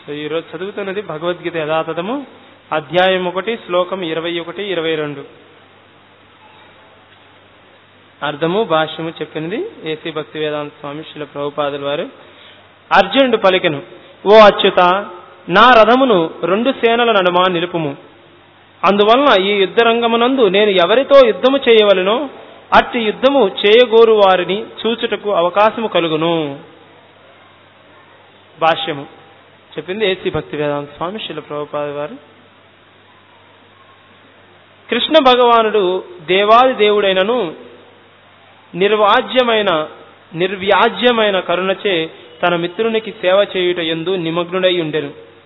So ఈరోజు చదువుతున్నది భగవద్గీత యథాతథము అధ్యాయం ఒకటి శ్లోకం ఇరవై ఒకటి ఇరవై రెండు అర్థము భాష్యము చెప్పినది ఏసీ భక్తి వేదాంత స్వామి శిల ప్రభుపాదుల వారు అర్జునుడు పలికెను ఓ అచ్యుత నా రథమును రెండు సేనల నడుమ నిలుపుము అందువలన ఈ యుద్ధ రంగమునందు నేను ఎవరితో యుద్ధము చేయవలెనో అట్టి యుద్ధము చేయగోరు వారిని చూచుటకు అవకాశము కలుగును భాష్యము చెప్పింది ఏసీ భక్తి వేదాంత స్వామి శిల ప్రభుపాద వారు కృష్ణ భగవానుడు దేవాది దేవుడైనను నిర్వాజ్యమైన నిర్వ్యాజ్యమైన కరుణచే తన మిత్రునికి సేవ చేయుట ఎందు నిమగ్నుడై ఉండెను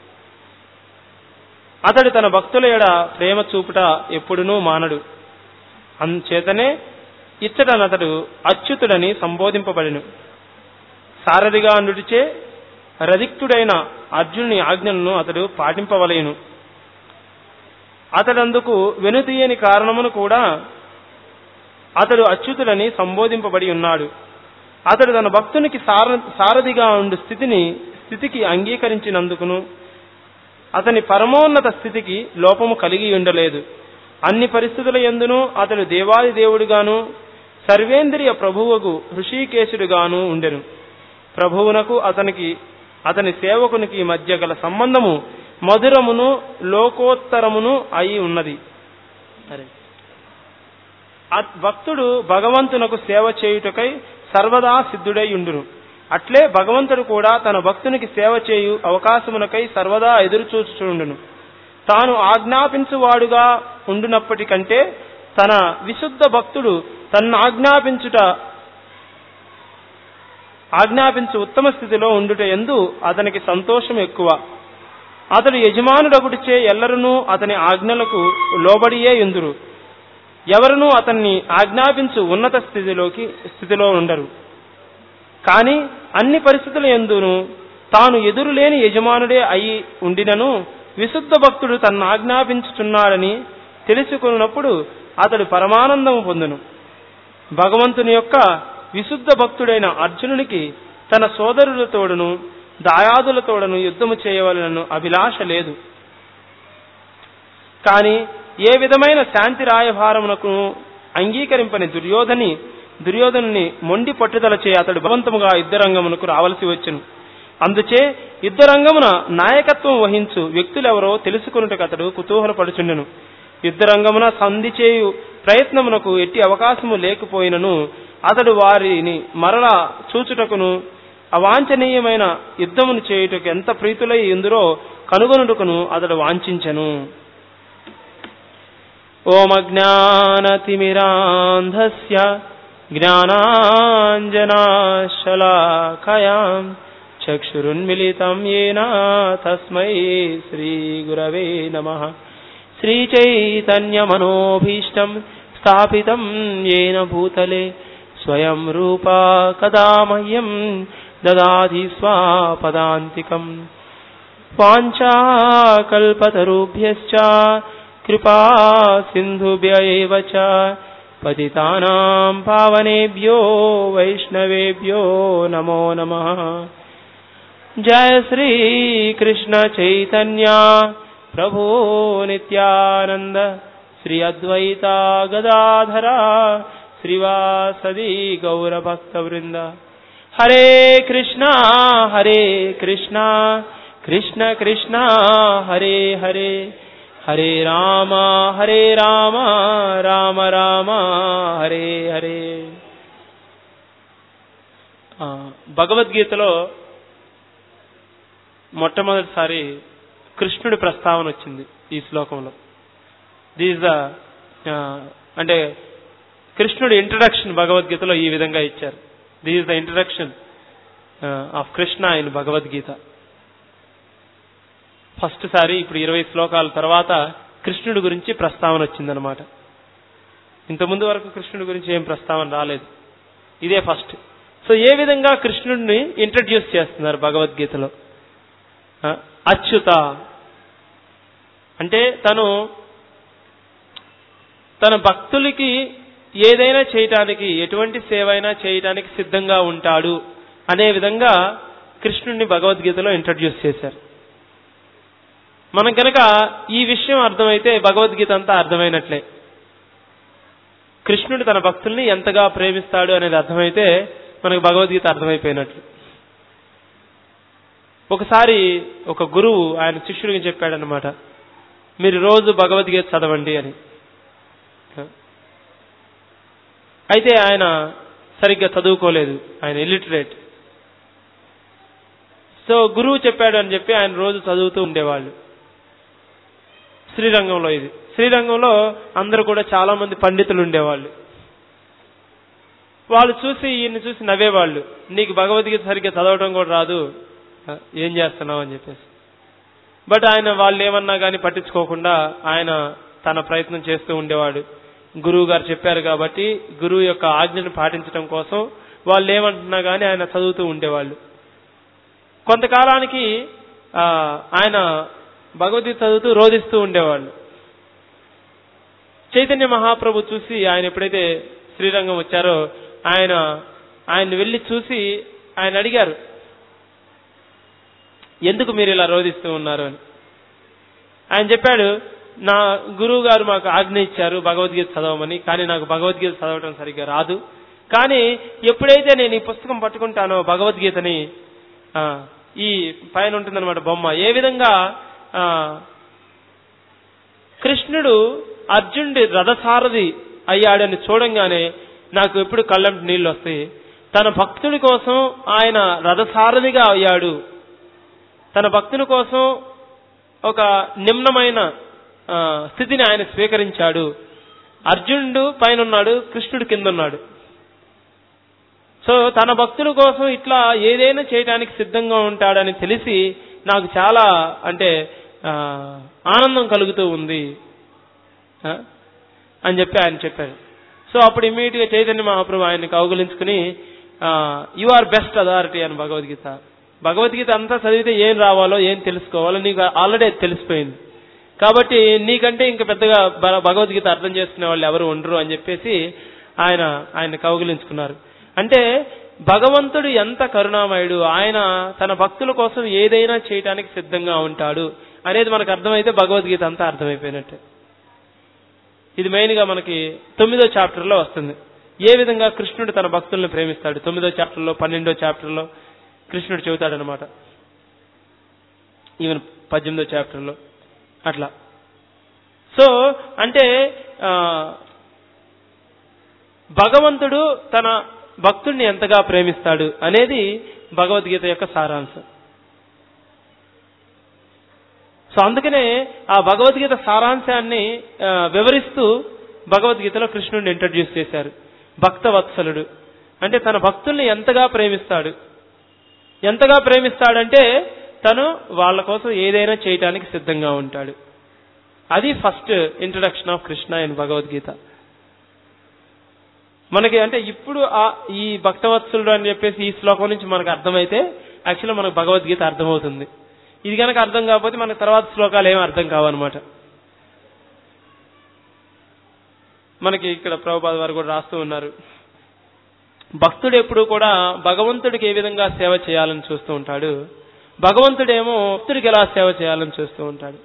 అతడు తన భక్తుల ఎడ ప్రేమ చూపుట ఎప్పుడునూ మానడు అంచేతనే ఇచ్చటనతడు అచ్యుతుడని సంబోధింపబడిను సారథిగా నుడిచే రదిక్తుడైన అర్జునుని ఆజ్ఞలను అతడు పాటింపవలయను అతడందుకు వెనుతీయని కారణమును కూడా అతడు అచ్యుతుడని సంబోధింపబడి ఉన్నాడు అతడు తన భక్తునికి సార సారథిగా ఉండు స్థితిని స్థితికి అంగీకరించినందుకును అతని పరమోన్నత స్థితికి లోపము కలిగి ఉండలేదు అన్ని పరిస్థితుల ఎందునూ అతడు దేవాది దేవుడుగాను సర్వేంద్రియ ప్రభువుకు హృషికేశుడుగాను ఉండెను ప్రభువునకు అతనికి అతని సేవకునికి మధ్య గల సంబంధము మధురమును లోకోత్తరమును అయి ఉన్నది సరే భక్తుడు భగవంతునకు సేవ చేయుటకై సర్వదా సిద్ధుడై ఉండును అట్లే భగవంతుడు కూడా తన భక్తునికి సేవ చేయు అవకాశమునకై సర్వదా ఎదురుచూచుచుండును తాను ఆజ్ఞాపించువాడుగా ఉండునప్పటికంటే తన విశుద్ధ భక్తుడు తన్ను ఆజ్ఞాపించుట ఆజ్ఞాపించు ఉత్తమ స్థితిలో ఉండుట ఎందు అతనికి సంతోషం ఎక్కువ అతడు యజమానుడగుడిచే ఎల్లరనూ అతని ఆజ్ఞలకు లోబడియే ఎందురు ఎవరునూ అతన్ని ఆజ్ఞాపించు ఉన్నత స్థితిలోకి స్థితిలో ఉండరు కానీ అన్ని పరిస్థితుల ఎందును తాను ఎదురులేని యజమానుడే అయి ఉండినను విశుద్ధ భక్తుడు తన్ను ఆజ్ఞాపించుచున్నాడని తెలుసుకున్నప్పుడు అతడు పరమానందము పొందును భగవంతుని యొక్క విశుద్ధ భక్తుడైన అర్జునునికి తన సోదరులతోడును దాయాదులతోడను యుద్ధము చేయవలనను అభిలాష లేదు కాని ఏ విధమైన శాంతి రాయభారమునకు అంగీకరింపని దుర్యోధని దుర్యోధనుని మొండి పట్టుదల చే అతడు బలవంతముగా యుద్ధరంగమునకు రావలసి వచ్చును అందుచే యుద్ధరంగమున నాయకత్వం వహించు వ్యక్తులెవరో తెలుసుకున్నట్టుకు అతడు కుతూహలపడుచుండెను యుద్ధరంగమున సంధి చేయు ప్రయత్నమునకు ఎట్టి అవకాశము లేకపోయినను అతడు వారిని మరలా చూచుటకును అవాంఛనీయమైన యుద్ధమును చేయుటకు ఎంత ప్రీతులై ఎందురో కనుగొనుటకును అతడు వాంఛించెను ఓమజ్ఞానతిమిరాంధస్య జ్ఞానాంజనాశలాకయాం చక్షురున్మిలితం ఏన తస్మై శ్రీగురవే నమ శ్రీచైతన్యమనోభీష్టం స్థాపితం ఏన భూతలే స్వయం రూపా కదా మह्यं దదాతి స్వాపదాంతికం వాञ्छाकल्पतरुभ्यश्च कृपा सिन्धुभ्य एव च पतितानां पावनेभ्यो वैष्णवेभ्यो नमो नमः जय श्रीकृष्णचैतन्या प्रभो नित्यानन्द श्री अद्वैता गदाधरा श्रीवासदि गौरभक्तवृन्द हरे कृष्णा हरे कृष्णा कृष्ण कृष्णा हरे हरे హరే రామ హరే రామ రామ రామ హరే హరే భగవద్గీతలో మొట్టమొదటిసారి కృష్ణుడి ప్రస్తావన వచ్చింది ఈ శ్లోకంలో దీస్ ద అంటే కృష్ణుడి ఇంట్రడక్షన్ భగవద్గీతలో ఈ విధంగా ఇచ్చారు this the introduction of Krishna in Bhagavad Gita first సారి ఇప్పుడు ఇరవై శ్లోకాల తర్వాత కృష్ణుడి గురించి ప్రస్తావన వచ్చిందనమాట ఇంతకుముందు వరకు కృష్ణుడి గురించి ఏం ప్రస్తావన రాలేదు ఇదే ఫస్ట్ సో ఏ విధంగా కృష్ణుడిని ఇంట్రడ్యూస్ చేస్తున్నారు భగవద్గీతలో అచ్యుత అంటే తను తన భక్తులకి ఏదైనా చేయటానికి ఎటువంటి సేవ అయినా చేయటానికి సిద్ధంగా ఉంటాడు అనే విధంగా కృష్ణుడిని భగవద్గీతలో ఇంట్రడ్యూస్ చేశారు మనం కనుక ఈ విషయం అర్థమైతే భగవద్గీత అంతా అర్థమైనట్లే కృష్ణుడు తన భక్తుల్ని ఎంతగా ప్రేమిస్తాడు అనేది అర్థమైతే మనకు భగవద్గీత అర్థమైపోయినట్లు ఒకసారి ఒక గురువు ఆయన శిష్యుడికి చెప్పాడనమాట మీరు రోజు భగవద్గీత చదవండి అని అయితే ఆయన సరిగ్గా చదువుకోలేదు ఆయన ఇల్లిటరేట్ సో గురువు చెప్పాడు అని చెప్పి ఆయన రోజు చదువుతూ ఉండేవాళ్ళు శ్రీరంగంలో ఇది శ్రీరంగంలో అందరూ కూడా చాలా మంది పండితులు ఉండేవాళ్ళు వాళ్ళు చూసి ఈయన్ని చూసి నవ్వేవాళ్ళు నీకు భగవద్గీత సరిగ్గా చదవడం కూడా రాదు ఏం చేస్తున్నావు అని చెప్పేసి బట్ ఆయన వాళ్ళు ఏమన్నా కానీ పట్టించుకోకుండా ఆయన తన ప్రయత్నం చేస్తూ ఉండేవాడు గురువు గారు చెప్పారు కాబట్టి గురువు యొక్క ఆజ్ఞను పాటించడం కోసం వాళ్ళు ఏమంటున్నా కానీ ఆయన చదువుతూ ఉండేవాళ్ళు కొంతకాలానికి ఆ, ఆయన భగవద్గీత చదువుతూ రోధిస్తూ ఉండేవాళ్ళు చైతన్య మహాప్రభు చూసి ఆయన ఎప్పుడైతే శ్రీరంగం వచ్చారో ఆయన ఆయన వెళ్ళి చూసి ఆయన అడిగారు ఎందుకు మీరు ఇలా రోధిస్తూ ఉన్నారు అని ఆయన చెప్పాడు నా గురువు గారు మాకు ఆజ్ఞ ఇచ్చారు భగవద్గీత చదవమని కానీ నాకు భగవద్గీత చదవటం సరిగ్గా రాదు కానీ ఎప్పుడైతే నేను ఈ పుస్తకం పట్టుకుంటానో భగవద్గీతని ఆ, ఈ పైన ఉంటుందన్నమాట బొమ్మ ఏ విధంగా ఆ, కృష్ణుడు అర్జునుడి రథసారథి అయ్యాడని చూడంగానే నాకు ఎప్పుడు కళ్ళంటి నీళ్ళు వస్తాయి తన భక్తుడి కోసం ఆయన రథసారథిగా అయ్యాడు తన భక్తుని కోసం ఒక నిమ్నమైన ఆ, స్థితిని ఆయన స్వీకరించాడు అర్జునుడు పైన ఉన్నాడు కృష్ణుడు కింద ఉన్నాడు సో తన భక్తుల కోసం ఇట్లా ఏదైనా చేయడానికి సిద్ధంగా ఉంటాడని తెలిసి నాకు చాలా అంటే ఆ, ఆనందం కలుగుతూ ఉంది ఆ, అని చెప్పి ఆయన చెప్పారు సో అప్పుడు ఇమీడియట్ గా చైతన్య మహాప్రభు ఆయన్ని కౌగులించుకుని యు ఆర్ బెస్ట్ అథారిటీ అని భగవద్గీత భగవద్గీత అంతా చదివితే ఏం రావాలో ఏం తెలుసుకోవాలో నీకు ఆల్రెడీ తెలిసిపోయింది కాబట్టి నీకంటే ఇంకా పెద్దగా భ- భగవద్గీత అర్థం చేసుకునే వాళ్ళు ఎవరు ఉండరు అని చెప్పేసి ఆయన ఆయన కౌగిలించుకున్నారు అంటే భగవంతుడు ఎంత కరుణామయుడు ఆయన తన భక్తుల కోసం ఏదైనా చేయటానికి సిద్ధంగా ఉంటాడు అనేది మనకు అర్థమైతే భగవద్గీత అంతా అర్థమైపోయినట్టే ఇది మెయిన్ గా మనకి తొమ్మిదో చాప్టర్ లో వస్తుంది ఏ విధంగా కృష్ణుడు తన భక్తుల్ని ప్రేమిస్తాడు తొమ్మిదో చాప్టర్ లో పన్నెండో చాప్టర్ లో కృష్ణుడు చెబుతాడనమాట ఈవెన్ పద్దెనిమిదో చాప్టర్ లో అట్లా సో అంటే ఆ, భగవంతుడు తన భక్తుడిని ఎంతగా ప్రేమిస్తాడు అనేది భగవద్గీత యొక్క సారాంశం సో అందుకనే ఆ భగవద్గీత సారాంశాన్ని ఆ, వివరిస్తూ భగవద్గీతలో కృష్ణుడిని ఇంట్రడ్యూస్ చేశారు భక్తవత్సలుడు అంటే తన భక్తుల్ని ఎంతగా ప్రేమిస్తాడు ఎంతగా ప్రేమిస్తాడంటే తను వాళ్ళ కోసం ఏదైనా చేయటానికి సిద్ధంగా ఉంటాడు అది first introduction of Krishna in Bhagavad Gita మనకి అంటే ఇప్పుడు ఆ ఈ భక్తవత్సలుడు అని చెప్పేసి ఈ శ్లోకం నుంచి మనకు అర్థమైతే యాక్చువల్గా మనకు భగవద్గీత అర్థమవుతుంది ఇది కనుక అర్థం కాకపోతే మనకు తర్వాత శ్లోకాలు ఏం అర్థం కావన్నమాట మనకి ఇక్కడ ప్రభుపాద వారు కూడా రాస్తూ ఉన్నారు భక్తుడు ఎప్పుడు కూడా భగవంతుడికి ఏ విధంగా సేవ చేయాలని చూస్తూ ఉంటాడు భగవంతుడేమో భక్తుడికి ఎలా సేవ చేయాలని చూస్తూ ఉంటాడు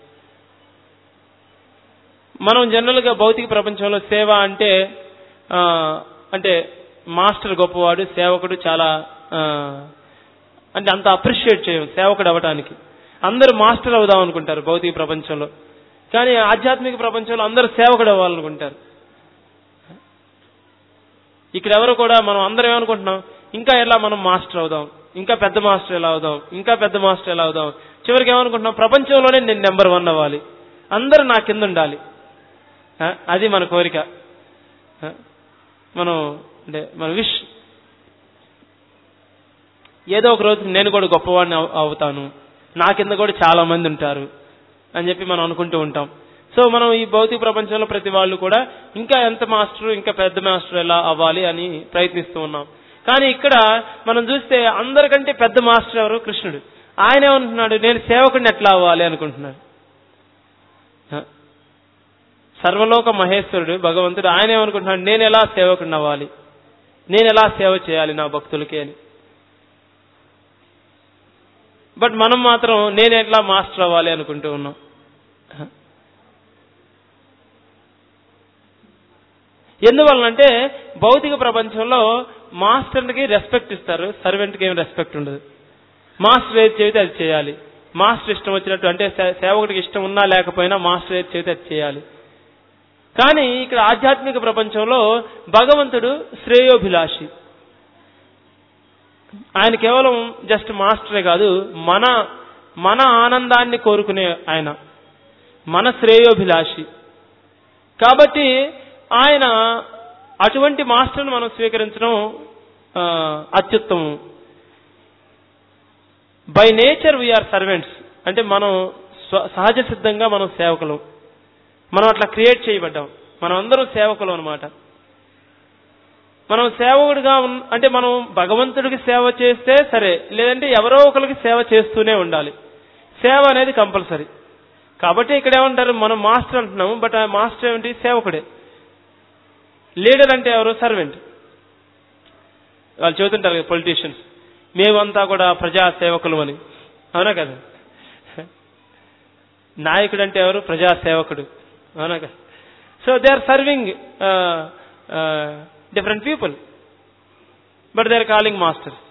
మనం జనరల్ గా భౌతిక ప్రపంచంలో సేవ అంటే ఆ, అంటే మాస్టర్ గొప్పవాడు సేవకుడు చాలా ఆ, అంటే అంత అప్రిషియేట్ చేయం సేవకుడు అవ్వటానికి అందరూ మాస్టర్ అవుదాం అనుకుంటారు భౌతిక ప్రపంచంలో కానీ ఆధ్యాత్మిక ప్రపంచంలో అందరూ సేవకుడు అవ్వాలనుకుంటారు ఇక్కడ ఎవరు కూడా మనం అందరం ఏమనుకుంటున్నాం ఇంకా ఎలా మనం మాస్టర్ అవుదాం ఇంకా పెద్ద మాస్టర్ ఎలా అవుదాం ఇంకా పెద్ద మాస్టర్ ఎలా అవుదాం చివరికి ఏమనుకుంటున్నాం ప్రపంచంలోనే నేను నెంబర్ వన్ అవ్వాలి అందరూ నా కింద ఉండాలి ఆ, అది మన కోరిక ఆ, మనం అంటే మన విష్ ఏదో ఒక రోజు నేను కూడా గొప్పవాడిని అవ్- అవుతాను నా కింద కూడా చాలా మంది ఉంటారు అని చెప్పి మనం అనుకుంటూ ఉంటాం సో మనం ఈ భౌతిక ప్రపంచంలో ప్రతి వాళ్ళు కూడా ఇంకా ఎంత మాస్టర్ ఇంకా పెద్ద మాస్టర్ ఎలా అవ్వాలి అని ప్రయత్నిస్తూ ఉన్నాం కానీ ఇక్కడ మనం చూస్తే అందరికంటే పెద్ద మాస్టర్ ఎవరు కృష్ణుడు ఆయన ఏమంటున్నాడు నేను సేవకుడిని ఎట్లా అవ్వాలి అనుకుంటున్నాడు ఆ? సర్వలోక మహేశ్వరుడు భగవంతుడు ఆయన ఏమనుకుంటున్నాడు నేను ఎలా సేవకుడిని అవ్వాలి నేను ఎలా సేవ చేయాలి నా భక్తులకి అని బట్ మనం మాత్రం నేను ఎట్లా మాస్టర్ అవ్వాలి అనుకుంటూ ఉన్నాం ఎందువలనంటే భౌతిక ప్రపంచంలో మాస్టర్కి రెస్పెక్ట్ ఇస్తారు సర్వెంట్కి ఏం రెస్పెక్ట్ ఉండదు మాస్టర్ ఏది చెబితే అది చేయాలి మాస్టర్ ఇష్టం వచ్చినట్టు అంటే సే- సేవకుడికి ఇష్టం ఉన్నా లేకపోయినా మాస్టర్ ఏది చెబితే అది చేయాలి కానీ ఇక్కడ ఆధ్యాత్మిక ప్రపంచంలో భగవంతుడు శ్రేయోభిలాషి ఆయన కేవలం జస్ట్ మాస్టరే కాదు మన మన ఆనందాన్ని కోరుకునే ఆయన మన శ్రేయోభిలాషి కాబట్టి ఆయన అటువంటి మాస్టర్ను మనం స్వీకరించడం ఆ, అత్యుత్తమం బై నేచర్ వీఆర్ సర్వెంట్స్ అంటే మనం స్వ- సహజ సిద్ధంగా మనం సేవకులం మనం అట్లా క్రియేట్ చేయబడ్డాం మనం అందరం సేవకులం అనమాట మనం సేవకుడిగా ఉన్ అంటే మనం భగవంతుడికి సేవ చేస్తే సరే లేదంటే ఎవరో ఒకరికి సేవ చేస్తూనే ఉండాలి సేవ అనేది కంపల్సరీ కాబట్టి ఇక్కడ ఏమంటారు మనం మాస్టర్ అంటున్నాము బట్ ఆ మాస్టర్ ఏమిటి సేవకుడే లీడర్ అంటే ఎవరు సర్వెంట్ వాళ్ళు చెబుతుంటారు కదా పొలిటీషియన్స్ మేమంతా కూడా ప్రజా సేవకులు అని అవునా కదా నాయకుడు అంటే ఎవరు ప్రజా సేవకుడు అవునా కదా so they are serving different people but they are calling masters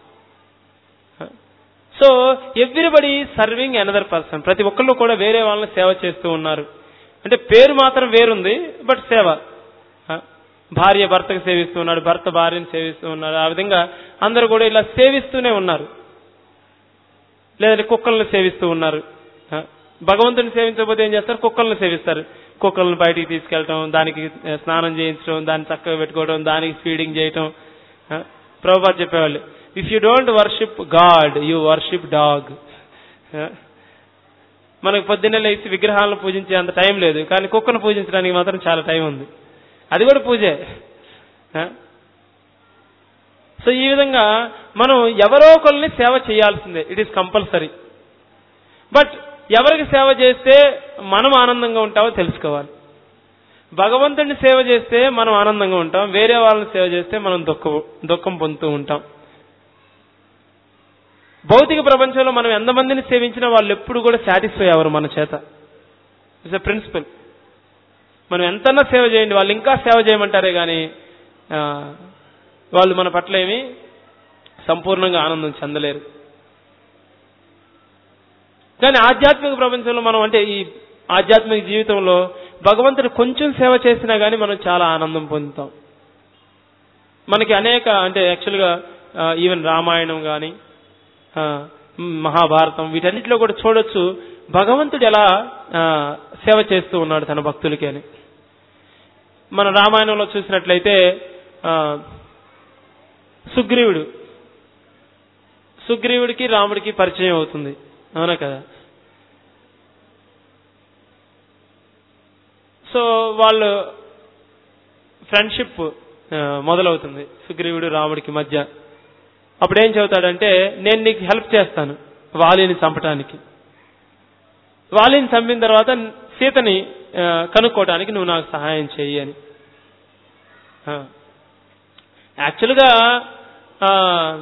so everybody serving another person ప్రతి ఒక్కళ్ళు కూడా వేరే వాళ్ళని సేవ చేస్తూ ఉన్నారు అంటే పేరు మాత్రం వేరుంది బట్ సేవ ఆ, భార్య భర్తకు సేవిస్తూ ఉన్నాడు భర్త భార్యను సేవిస్తూ ఉన్నాడు ఆ విధంగా అందరూ కూడా ఇలా సేవిస్తూనే ఉన్నారు లేదంటే కుక్కలను సేవిస్తూ ఉన్నారు ఆ, భగవంతుని సేవించకపోతే ఏం చేస్తారు కుక్కలను సేవిస్తారు కుక్కలను బయటికి తీసుకెళ్ళటం దానికి ఆ, స్నానం చేయించడం దాన్ని చక్కగా పెట్టుకోవడం దానికి ఫీడింగ్ చేయటం ఆ, ప్రభుపాద చెప్పేవాళ్ళు if you don't worship God you worship dog మనకు పొద్దున్నే లేచి విగ్రహాలను పూజించే అంత టైం లేదు కానీ కుక్కను పూజించడానికి మాత్రం చాలా టైం ఉంది అది కూడా పూజే ఆ? సో ఈ విధంగా మనం ఎవరో ఒకరిని సేవ చేయాల్సిందే ఇట్ ఈస్ కంపల్సరీ బట్ ఎవరికి సేవ చేస్తే మనం ఆనందంగా ఉంటామో తెలుసుకోవాలి భగవంతుడిని సేవ చేస్తే మనం ఆనందంగా ఉంటాం వేరే వాళ్ళని సేవ చేస్తే మనం దుఃఖం దుఃఖం పొందుతూ ఉంటాం భౌతిక ప్రపంచంలో మనం ఎంతమందిని సేవించినా వాళ్ళు ఎప్పుడు కూడా సాటిస్ఫై అవ్వరు మన చేత ఇట్స్ ఎ ప్రిన్సిపల్ మనం ఎంతన్నా సేవ చేయండి వాళ్ళు ఇంకా సేవ చేయమంటారే కానీ ఆ, వాళ్ళు మన పట్ల ఏమి సంపూర్ణంగా ఆనందం చెందలేరు కానీ ఆధ్యాత్మిక ప్రపంచంలో మనం అంటే ఈ ఆధ్యాత్మిక జీవితంలో భగవంతుడు కొంచెం సేవ చేసినా కానీ మనం చాలా ఆనందం పొందుతాం మనకి అనేక అంటే యాక్చువల్గా ఈవెన్ రామాయణం కానీ మహాభారతం వీటన్నిటిలో కూడా చూడొచ్చు భగవంతుడు ఎలా ఆ, సేవ చేస్తూ ఉన్నాడు తన భక్తులకి అని మన రామాయణంలో చూసినట్లయితే ఆ, సుగ్రీవుడు సుగ్రీవుడికి రాముడికి పరిచయం అవుతుంది అవునా కదా సో వాళ్ళు ఫ్రెండ్షిప్ మొదలవుతుంది సుగ్రీవుడు రాముడికి మధ్య అప్పుడు ఏం చెబుతాడంటే నేను నీకు హెల్ప్ చేస్తాను వాలిని చంపటానికి వాలిని చంపిన తర్వాత సీతని ఆ, కనుక్కోవటానికి నువ్వు నాకు సహాయం చెయ్యి అని ఆ. యాక్చువల్గా ఆ,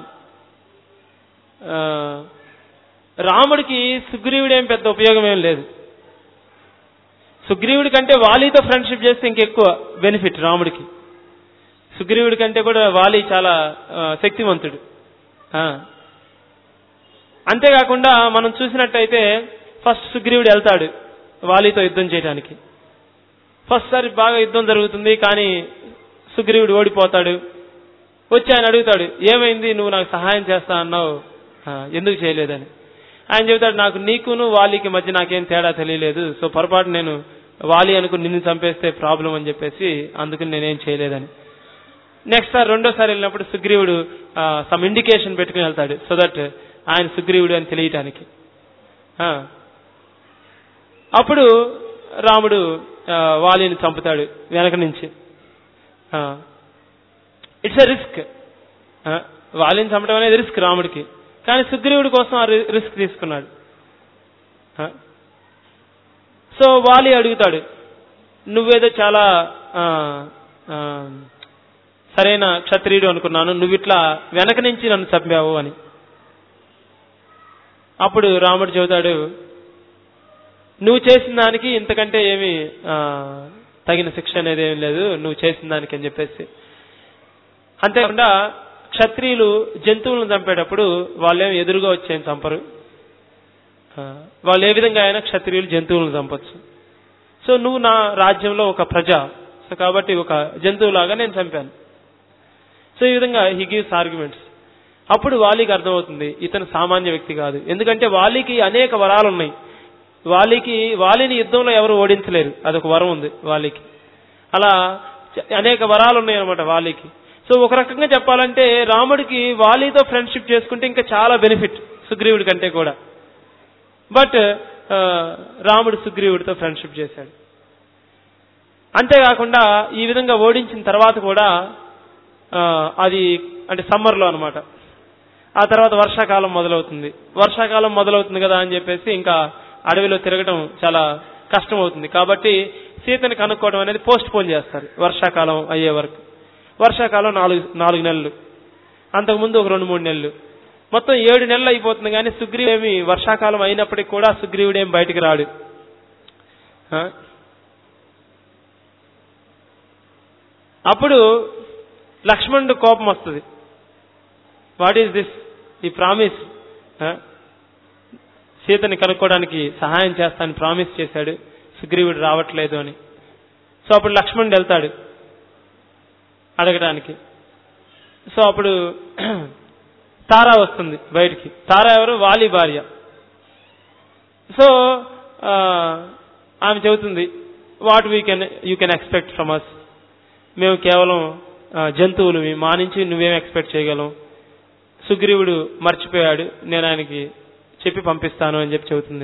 ఆ, రాముడికి సుగ్రీవుడేం పెద్ద ఉపయోగం ఏం లేదు సుగ్రీవుడి కంటే వాలీతో ఫ్రెండ్షిప్ చేస్తే ఇంకెక్కువ బెనిఫిట్ రాముడికి సుగ్రీవుడి కంటే కూడా వాలి చాలా ఆ, శక్తివంతుడు ఆ. అంతేకాకుండా మనం చూసినట్టయితే ఫస్ట్ సుగ్రీవుడు వెళ్తాడు వాలీతో యుద్ధం చేయడానికి ఫస్ట్ సారి బాగా యుద్ధం జరుగుతుంది కానీ సుగ్రీవుడు ఓడిపోతాడు వచ్చి ఆయన అడుగుతాడు ఏమైంది నువ్వు నాకు సహాయం చేస్తా అన్నావు "ఆ, ఎందుకు చేయలేదని ఆయన చెబుతాడు నాకు నీకును వాలీకి మధ్య నాకేం తేడా తెలియలేదు సో పొరపాటు నేను వాలి అనుకుని నిన్ను చంపేస్తే ప్రాబ్లం అని చెప్పేసి అందుకని నేనేం చేయలేదని నెక్స్ట్ సార్ రెండోసారి వెళ్ళినప్పుడు సుగ్రీవుడు సమ్ ఇండికేషన్ పెట్టుకుని వెళ్తాడు సో దట్ ఆయన సుగ్రీవుడు అని తెలియటానికి ఆ. అప్పుడు రాముడు ఆ, వాలిని చంపుతాడు వెనక నుంచి ఇట్స్ ఎ రిస్క్ వాలిని చంపడం అనేది రిస్క్ రాముడికి కానీ సుగ్రీవుడి కోసం ఆ రి- రిస్క్ తీసుకున్నాడు ఆ. సో వాలి అడుగుతాడు నువ్వేదో చాలా ఆ, ఆ, సరైన క్షత్రియుడు అనుకున్నాను నువ్వు ఇట్లా వెనక నుంచి నన్ను చంపావు అని అప్పుడు రాముడు చెబుతాడు నువ్వు చేసిన దానికి ఇంతకంటే ఏమి ఆ, తగిన శిక్ష అనేది ఏం లేదు నువ్వు చేసిన దానికి అని చెప్పేసి అంతేకాకుండా క్షత్రియులు జంతువులను చంపేటప్పుడు వాళ్ళేం ఎదురుగా వచ్చేం చంపరు ఆ, వాళ్ళు ఏ విధంగా అయినా క్షత్రియులు జంతువులను చంపొచ్చు సో నువ్వు నా రాజ్యంలో ఒక ప్రజ సో కాబట్టి ఒక జంతువులాగా నేను చంపాను సో ఈ విధంగా హీ గివ్స్ ఆర్గ్యుమెంట్స్ అప్పుడు వాలీకి అర్థమవుతుంది ఇతను సామాన్య వ్యక్తి కాదు ఎందుకంటే వాలీకి అనేక వరాలు ఉన్నాయి వాలీకి వాలిని యుద్ధంలో ఎవరు ఓడించలేరు అదొక వరం ఉంది వాలీకి అలా చ- అనేక వరాలు ఉన్నాయి అనమాట వాలీకి సో ఒక రకంగా చెప్పాలంటే రాముడికి వాలీతో ఫ్రెండ్షిప్ చేసుకుంటే ఇంకా చాలా బెనిఫిట్ సుగ్రీవుడి కంటే కూడా బట్ రాముడు సుగ్రీవుడితో ఫ్రెండ్షిప్ చేశాడు అంతేకాకుండా ఈ విధంగా ఓడించిన తర్వాత కూడా ఆ, అది అంటే సమ్మర్లో అన్నమాట ఆ తర్వాత వర్షాకాలం మొదలవుతుంది వర్షాకాలం మొదలవుతుంది కదా అని చెప్పేసి ఇంకా అడవిలో తిరగడం చాలా కష్టం అవుతుంది కాబట్టి సీతని కనుక్కోవడం అనేది పోస్ట్ పోన్ చేస్తారు వర్షాకాలం అయ్యే వరకు వర్షాకాలం నాలుగు నాలుగు నెలలు అంతకుముందు ఒక రెండు మూడు నెలలు మొత్తం ఏడు నెలలు అయిపోతుంది కానీ సుగ్రీవు ఏమి వర్షాకాలం అయినప్పటికీ కూడా సుగ్రీవుడు ఏం బయటికి రాడు ఆ? అప్పుడు లక్ష్మణుడు కోపం వస్తుంది వాట్ ఈస్ దిస్ ఈ ప్రామిస్ సీతని కనుక్కోవడానికి సహాయం చేస్తానని ప్రామిస్ చేశాడు సుగ్రీవుడు రావట్లేదు అని సో అప్పుడు లక్ష్మణుడు వెళ్తాడు అడగడానికి సో అప్పుడు తారా వస్తుంది బయటికి తారా ఎవరు వాలి భార్య సో ఆ, ఆమె చెబుతుంది what we can you can expect from us మేము కేవలం ఆ, జంతువులు మా నుంచి నువ్వేం ఎక్స్పెక్ట్ చేయగలం సుగ్రీవుడు మర్చిపోయాడు నేను ఆయనకి చెప్పి పంపిస్తాను అని చెప్పి చెబుతుంది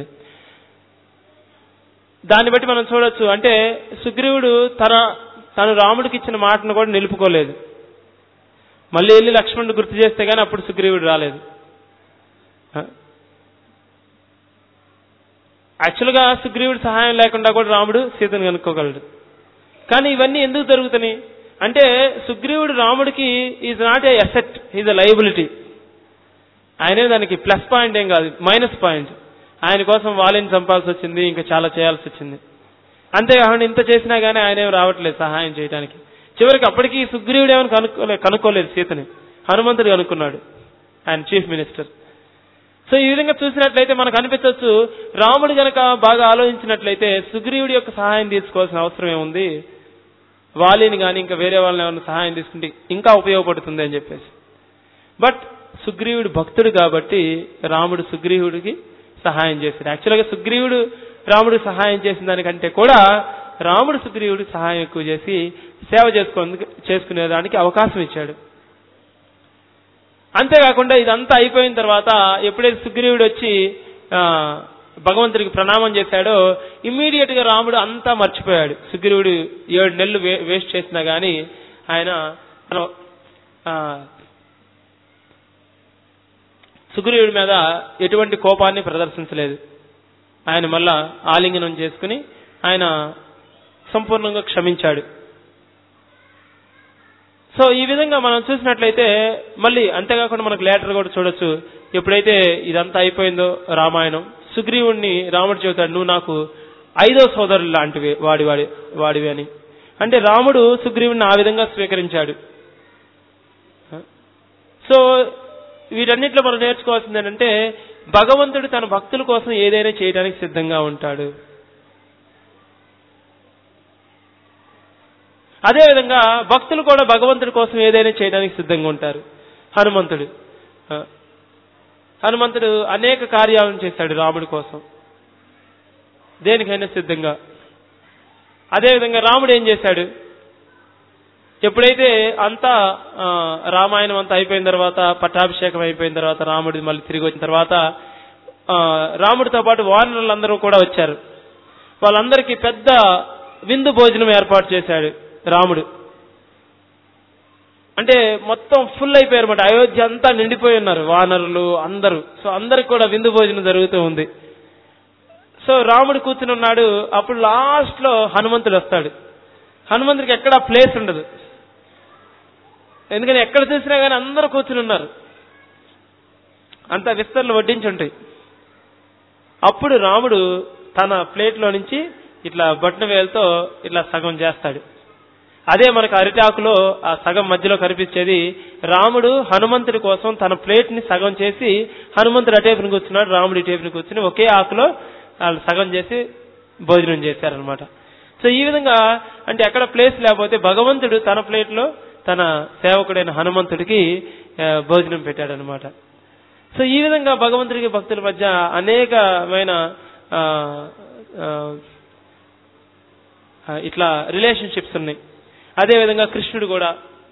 దాన్ని బట్టి మనం చూడొచ్చు అంటే సుగ్రీవుడు తన తను రాముడికి ఇచ్చిన మాటను కూడా నిలుపుకోలేదు మళ్ళీ వెళ్ళి లక్ష్మణుడు గుర్తు చేస్తే గానీ అప్పుడు సుగ్రీవుడు రాలేదు యాక్చువల్గా సుగ్రీవుడి సహాయం లేకుండా కూడా రాముడు సీతను కనుక్కోగలడు కానీ ఇవన్నీ ఎందుకు జరుగుతున్నాయి అంటే సుగ్రీవుడు రాముడికి is not a asset is a liability ఆయనే దానికి ప్లస్ పాయింట్ ఏం కాదు మైనస్ పాయింట్ ఆయన కోసం వాళ్ళని చంపాల్సి వచ్చింది ఇంకా చాలా చేయాల్సి వచ్చింది అంతేకాకుండా ఇంత చేసినా గానీ ఆయన ఏం రావట్లేదు సహాయం చేయడానికి చివరికి అప్పటికి సుగ్రీవుడు ఏమని కనుక్కోలే కనుక్కోలేదు సీతని హనుమంతుడు కనుక్కున్నాడు ఆయన చీఫ్ మినిస్టర్ సో ఈ విధంగా చూసినట్లయితే మనకు అనిపించవచ్చు రాముడు గనక బాగా ఆలోచించినట్లయితే సుగ్రీవుడి యొక్క సహాయం తీసుకోవాల్సిన అవసరం ఏముంది వాలిని కానీ ఇంకా వేరే వాళ్ళని ఏమైనా సహాయం తీసుకుంటే ఇంకా ఉపయోగపడుతుంది అని చెప్పేసి బట్ సుగ్రీవుడు భక్తుడు కాబట్టి రాముడు సుగ్రీవుడికి సహాయం చేశాడు యాక్చువల్గా సుగ్రీవుడు రాముడు సహాయం చేసిన దానికంటే కూడా రాముడు సుగ్రీవుడికి సహాయం ఎక్కువ చేసి సేవ చేసుకో చేసుకునే దానికి అవకాశం ఇచ్చాడు అంతేకాకుండా ఇదంతా అయిపోయిన తర్వాత ఎప్పుడైతే సుగ్రీవుడు వచ్చి ఆ, భగవంతుడికి ప్రణామం చేశాడో ఇమ్మీడియట్ గా రాముడు అంతా మర్చిపోయాడు సుగ్రీవుడు ఏడు నెలలు వే- వేస్ట్ చేసినా గాని ఆయన ఆ, సుగ్రీవుడి మీద ఎటువంటి కోపాన్ని ప్రదర్శించలేదు ఆయన మళ్ళా ఆలింగనం చేసుకుని ఆయన సంపూర్ణంగా క్షమించాడు సో ఈ విధంగా మనం చూసినట్లయితే మళ్ళీ అంతేకాకుండా మనకు లేటర్ కూడా చూడొచ్చు ఎప్పుడైతే ఇదంతా అయిపోయిందో రామాయణం సుగ్రీవుణ్ణి రాముడు చెబుతాడు నువ్వు నాకు ఐదో సోదరులు లాంటివి వాడి వాడి వాడివి అని అంటే రాముడు సుగ్రీవుణ్ణి ఆ విధంగా స్వీకరించాడు సో వీటన్నిటిలో మనం నేర్చుకోవాల్సింది ఏంటంటే భగవంతుడు తన భక్తుల కోసం ఏదైనా చేయడానికి సిద్ధంగా ఉంటాడు అదేవిధంగా భక్తులు కూడా భగవంతుడి కోసం ఏదైనా చేయడానికి సిద్ధంగా ఉంటారు హనుమంతుడు ఆ, హనుమంతుడు అనేక కార్యాలను చేశాడు రాముడి కోసం దేనికైనా సిద్ధంగా అదేవిధంగా రాముడు ఏం చేశాడు ఎప్పుడైతే అంతా ఆ, రామాయణం అంతా అయిపోయిన తర్వాత పట్టాభిషేకం అయిపోయిన తర్వాత రాముడి మళ్ళీ తిరిగి వచ్చిన తర్వాత ఆ, రాముడితో పాటు వానరులందరూ కూడా వచ్చారు వాళ్ళందరికీ పెద్ద విందు భోజనం ఏర్పాటు చేశాడు రాముడు అంటే మొత్తం ఫుల్ అయిపోయారు అనమాట అయోధ్య అంతా నిండిపోయి ఉన్నారు వానరులు అందరూ సో అందరికి కూడా విందు భోజనం జరుగుతూ ఉంది సో రాముడు కూర్చుని ఉన్నాడు అప్పుడు లాస్ట్ లో హనుమంతుడు వస్తాడు హనుమంతుడికి ఎక్కడ ప్లేస్ ఉండదు ఎందుకని ఎక్కడ చూసినా కానీ అందరూ కూర్చుని ఉన్నారు అంత విస్తరణ వడ్డించి ఉంటాయి అప్పుడు రాముడు తన ప్లేట్లో నుంచి ఇట్లా బొట్టన వేలతో ఇట్లా సగం చేస్తాడు అదే మనకు అరిటాకులో ఆ సగం మధ్యలో కనిపించేది రాముడు హనుమంతుడి కోసం తన ప్లేట్ ని సగం చేసి హనుమంతుడు అటేపుని కూర్చున్నాడు రాముడి టేపుని కూర్చుని ఒకే ఆకులో వాళ్ళు సగం చేసి భోజనం చేశారనమాట సో ఈ విధంగా అంటే ఎక్కడ ప్లేస్ లేకపోతే భగవంతుడు తన ప్లేట్ లో తన సేవకుడైన హనుమంతుడికి ఆ, భోజనం పెట్టాడనమాట సో ఈ విధంగా భగవంతుడికి భక్తుల మధ్య అనేకమైన ఆ, ఆ, ఆ, ఇట్లా రిలేషన్షిప్స్ ఉన్నాయి అదే విధంగా కృష్ణుడు కూడా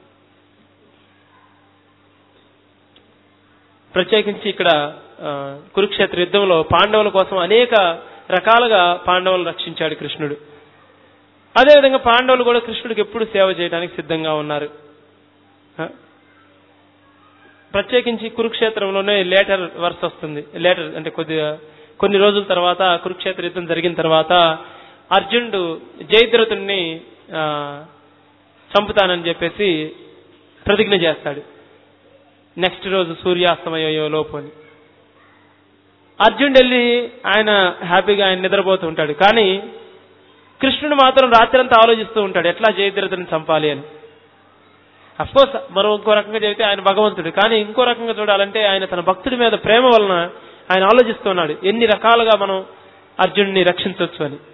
ప్రత్యేకించి ఇక్కడ ఆ, కురుక్షేత్ర యుద్ధంలో పాండవుల కోసం అనేక రకాలుగా పాండవులను రక్షించాడు కృష్ణుడు అదేవిధంగా పాండవులు కూడా కృష్ణుడికి ఎప్పుడు సేవ చేయడానికి సిద్ధంగా ఉన్నారు ఆ? ప్రత్యేకించి కురుక్షేత్రంలోనే లేటర్ వర్స్ వస్తుంది లేటర్ అంటే కొద్దిగా కొన్ని రోజుల తర్వాత కురుక్షేత్ర యుద్ధం జరిగిన తర్వాత అర్జునుడు జయద్రథుణ్ణి ఆ, చంపుతానని చెప్పేసి ప్రతిజ్ఞ చేస్తాడు నెక్స్ట్ రోజు సూర్యాస్తమయ్యో లోపు అని అర్జునుడు వెళ్ళి ఆయన హ్యాపీగా ఆయన నిద్రపోతూ ఉంటాడు కానీ కృష్ణుడు మాత్రం రాత్రంతా ఆలోచిస్తూ ఉంటాడు ఎట్లా జయద్రథుని చంపాలి అని అఫ్కోర్స్ మనం ఇంకో రకంగా చెబితే ఆయన భగవంతుడు కానీ ఇంకో రకంగా చూడాలంటే ఆయన తన భక్తుడి మీద ప్రేమ వలన ఆయన ఆలోచిస్తున్నాడు ఎన్ని రకాలుగా మనం అర్జునుడిని రక్షించవచ్చు అని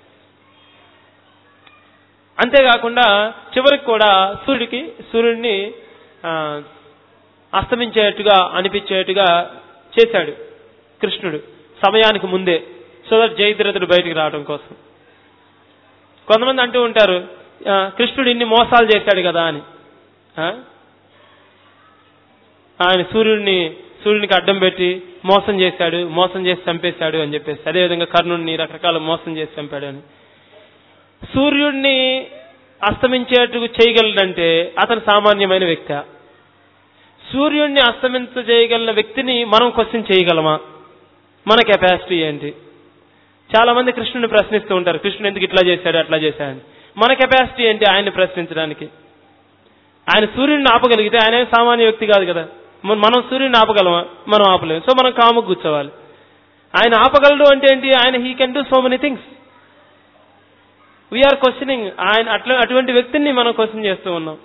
అంతేకాకుండా చివరికి కూడా సూర్యుడికి సూర్యుడిని ఆ, అస్తమించేట్టుగా అనిపించేట్టుగా చేశాడు కృష్ణుడు సమయానికి ముందే సో దట్ జయద్రథుడు బయటికి రావడం కోసం కొంతమంది అంటూ ఉంటారు ఆ, కృష్ణుడు ఇన్ని మోసాలు చేశాడు కదా అని ఆ? ఆయన సూర్యుడిని సూర్యునికి అడ్డం పెట్టి మోసం చేశాడు మోసం చేసి చంపేశాడు అని చెప్పేసి అదేవిధంగా కర్ణుడిని రకరకాల మోసం చేసి చంపాడు అని సూర్యుడిని అస్తమించేట్టు చేయగలడంటే అతను సామాన్యమైన వ్యక్తి సూర్యుడిని అస్తమించ చేయగలిగిన వ్యక్తిని మనం క్వశ్చన్ చేయగలమా మన కెపాసిటీ ఏంటి చాలా మంది కృష్ణుని ప్రశ్నిస్తూ ఉంటారు కృష్ణుడు ఎందుకు ఇట్లా చేశాడు అట్లా చేశాడు మన కెపాసిటీ ఏంటి ఆయన్ని ప్రశ్నించడానికి ఆయన సూర్యుడిని ఆపగలిగితే ఆయన ఏం సామాన్య వ్యక్తి కాదు కదా మన- మనం సూర్యుడిని ఆపగలమా మనం ఆపలేము సో మనం కాము కూర్చోవాలి ఆయన ఆపగలడు అంటే ఏంటి ఆయన he can do so many things we are questioning ఆయన అట్లా అటువంటి వ్యక్తిని మనం క్వశ్చన్ చేస్తూ ఉన్నాం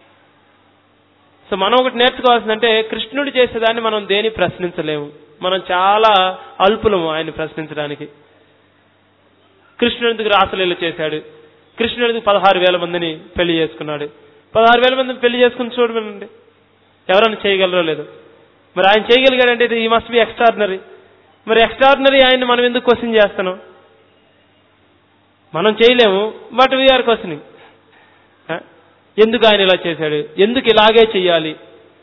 సో మనం ఒకటి నేర్చుకోవాల్సిందంటే కృష్ణుడు చేసేదాన్ని మనం దేని ప్రశ్నించలేము మనం చాలా అల్పులము ఆయన్ని ప్రశ్నించడానికి కృష్ణుడు ఎందుకు రాసలీల చేశాడు కృష్ణుడు ఎందుకు పదహారు వేల మందిని పెళ్లి చేసుకున్నాడు పదహారు వేల మందిని పెళ్లి చేసుకుని చూడమనండి ఎవరైనా చేయగలరో లేదో మరి ఆయన చేయగలిగాడంటే ఇది ఈ మస్ట్ బి ఎక్స్ట్రాడినరీ మరి ఎక్స్ట్రాడినరీ ఆయన్ని మనం ఎందుకు క్వశ్చన్ చేస్తున్నాం మనం చేయలేము బట్ వీఆర్ క్వశ్చనింగ్ ఎందుకు ఆయన ఇలా చేశాడు ఎందుకు ఇలాగే చెయ్యాలి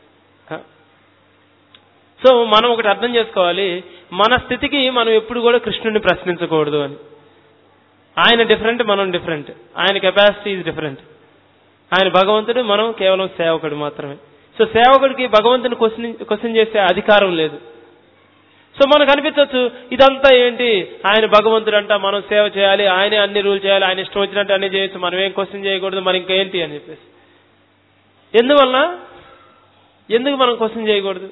సో మనం ఒకటి అర్థం చేసుకోవాలి మన స్థితికి మనం ఎప్పుడు కూడా కృష్ణుడిని ప్రశ్నించకూడదు అని ఆయన డిఫరెంట్ మనం డిఫరెంట్ ఆయన కెపాసిటీ ఈజ్ డిఫరెంట్ ఆయన భగవంతుడు మనం కేవలం సేవకుడు మాత్రమే సో సేవకుడికి భగవంతుని క్వశ్చన్ క్వశ్చన్ చేసే అధికారం లేదు సో మనకు అనిపించవచ్చు ఇదంతా ఏంటి ఆయన భగవంతుడు అంట మనం సేవ చేయాలి ఆయనే అన్ని రూల్ చేయాలి ఆయన ఇష్టం వచ్చినట్టు అన్ని చేయొచ్చు మనం ఏం క్వశ్చన్ చేయకూడదు మరి ఇంకేంటి అని చెప్పేసి ఎందువల్ల ఎందుకు మనం క్వశ్చన్ చేయకూడదు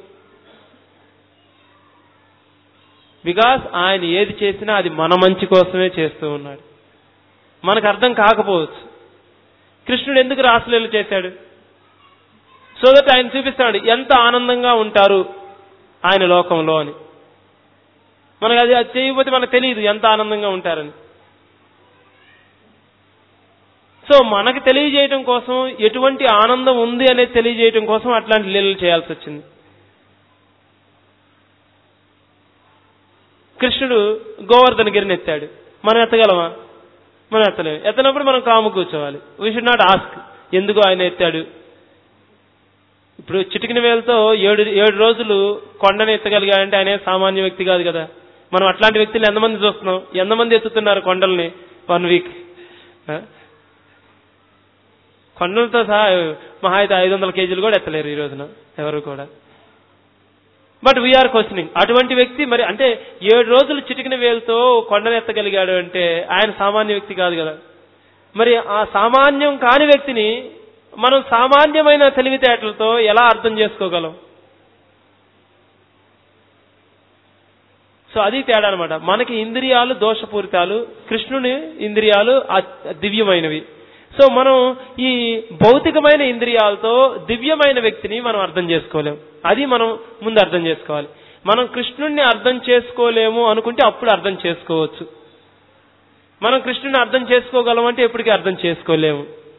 బికాస్ ఆయన ఏది చేసినా అది మన మంచి కోసమే చేస్తూ ఉన్నాడు మనకు అర్థం కాకపోవచ్చు కృష్ణుడు ఎందుకు రాసలీలు చేశాడు సో దట్ ఆయన చూపిస్తాడు ఎంత ఆనందంగా ఉంటారు ఆయన లోకంలో అని మనకు అది అది చేయకపోతే మనకు తెలియదు ఎంత ఆనందంగా ఉంటారని సో మనకు తెలియజేయటం కోసం ఎటువంటి ఆనందం ఉంది అనేది తెలియజేయటం కోసం అట్లాంటి లీలలు చేయాల్సి వచ్చింది కృష్ణుడు గోవర్ధన గిరిని ఎత్తాడు మనం ఎత్తగలమా మనం ఎత్తలేము ఎత్తనప్పుడు మనం కాము కూర్చోవాలి వీ షుడ్ నాట్ ఆస్క్ ఎందుకు ఆయన ఎత్తాడు ఇప్పుడు చిటికిన వేలతో ఏడు ఏడు రోజులు కొండని ఎత్తగలిగాడంటే ఆయన ఏం సామాన్య వ్యక్తి కాదు కదా మనం అట్లాంటి వ్యక్తులు ఎంతమంది చూస్తున్నాం ఎంతమంది ఎత్తుతున్నారు కొండల్ని వన్ వీక్ కొండలతో సహా మహా అయితే ఐదు వందల కేజీలు కూడా ఎత్తలేరు ఈ రోజున ఎవరు కూడా బట్ వీఆర్ క్వశ్చనింగ్ అటువంటి వ్యక్తి మరి అంటే ఏడు రోజులు చిటికిన వేలుతో కొండను ఎత్తగలిగాడు అంటే ఆయన సామాన్య వ్యక్తి కాదు కదా మరి ఆ సామాన్యం కాని వ్యక్తిని మనం సామాన్యమైన తెలివితేటలతో ఎలా అర్థం చేసుకోగలం సో అది తేడా అనమాట మనకి ఇంద్రియాలు దోషపూరితాలు కృష్ణుని ఇంద్రియాలు అ- దివ్యమైనవి సో మనం ఈ భౌతికమైన ఇంద్రియాలతో దివ్యమైన వ్యక్తిని మనం అర్థం చేసుకోలేం అది మనం ముందు అర్థం చేసుకోవాలి మనం కృష్ణుణ్ణి అర్థం చేసుకోలేము అనుకుంటే అప్పుడు అర్థం చేసుకోవచ్చు మనం కృష్ణుని అర్థం చేసుకోగలం అంటే ఎప్పటికీ అర్థం చేసుకోలేము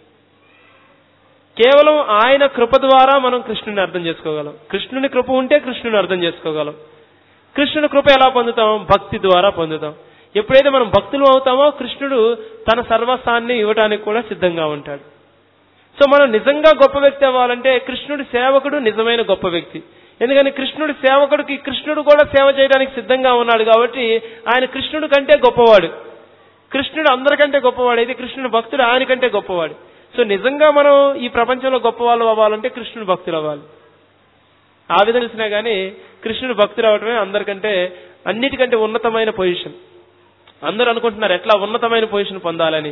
కేవలం ఆయన కృప ద్వారా మనం కృష్ణుని అర్థం చేసుకోగలం కృష్ణుని కృప ఉంటే కృష్ణుని అర్థం చేసుకోగలం కృష్ణుని కృప ఎలా పొందుతాం భక్తి ద్వారా పొందుతాం ఎప్పుడైతే మనం భక్తులు అవుతామో కృష్ణుడు తన సర్వస్వాన్ని ఇవ్వడానికి కూడా సిద్ధంగా ఉంటాడు సో మనం నిజంగా గొప్ప వ్యక్తి అవ్వాలంటే కృష్ణుడి సేవకుడు నిజమైన గొప్ప వ్యక్తి ఎందుకని కృష్ణుడి సేవకుడికి కృష్ణుడు కూడా సేవ చేయడానికి సిద్ధంగా ఉన్నాడు కాబట్టి ఆయన కృష్ణుడి కంటే గొప్పవాడు కృష్ణుడు అందరికంటే గొప్పవాడు అయితే కృష్ణుడు భక్తుడు ఆయన కంటే గొప్పవాడు సో నిజంగా మనం ఈ ప్రపంచంలో గొప్పవాళ్ళు అవ్వాలంటే కృష్ణుడు భక్తులు అవ్వాలి ఆ విధంగా చూసినా గానీ కృష్ణుడు భక్తులు అవడమే అందరికంటే అన్నిటికంటే ఉన్నతమైన పొజిషన్ అందరూ అనుకుంటున్నారు ఎట్లా ఉన్నతమైన పొజిషన్ పొందాలని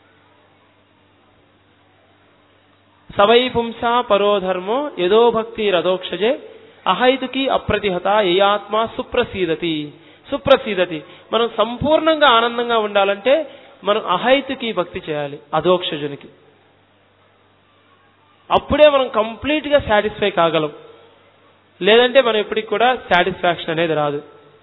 సవై పుంసా పరోధర్మో యదో భక్తి రథోక్షజే అహైతుకి అప్రతిహత ఏయాత్మ సుప్రసీదతి సుప్రసీదతి మనం సంపూర్ణంగా ఆనందంగా ఉండాలంటే మనం అహైతుకి భక్తి చేయాలి అధోక్షజునికి అప్పుడే మనం కంప్లీట్ గా సాటిస్ఫై కాగలం లేదంటే మనం ఎప్పటికి కూడా సాటిస్ఫాక్షన్ అనేది రాదు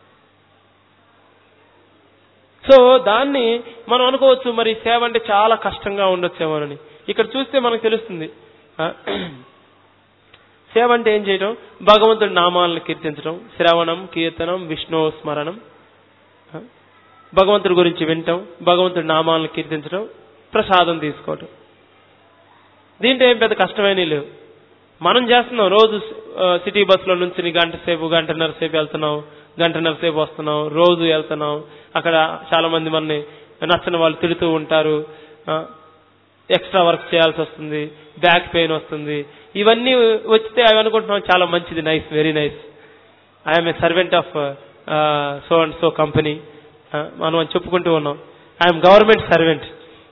సో దాన్ని మనం అనుకోవచ్చు మరి సేవ అంటే చాలా కష్టంగా ఉండొచ్చేమోనని ఇక్కడ చూస్తే మనకు తెలుస్తుంది ఆ, సేవ అంటే ఏం చేయడం భగవంతుడి నామాలను కీర్తించడం శ్రవణం కీర్తనం విష్ణు స్మరణం ఆ, భగవంతుడి గురించి వినటం భగవంతుడి నామాలను కీర్తించడం ప్రసాదం తీసుకోవటం దీంట్లో ఏం పెద్ద కష్టమైన లేవు మనం చేస్తున్నాం రోజు ఆ, సిటీ బస్సులో నుంచి గంట సేపు గంటన్నర సేపు వెళ్తున్నాం గంటన్నర సేపు వస్తున్నాం రోజు వెళ్తున్నాం అక్కడ చాలా మంది మనని నచ్చని వాళ్ళు తిడుతూ ఉంటారు ఎక్స్ట్రా వర్క్ చేయాల్సి వస్తుంది బ్యాక్ పెయిన్ వస్తుంది ఇవన్నీ వచ్చితే అవి అనుకుంటున్నాం చాలా మంచిది nice very nice I'm a servant of so and so company మనం అని చెప్పుకుంటూ ఉన్నాం ఐఎమ్ గవర్నమెంట్ సర్వెంట్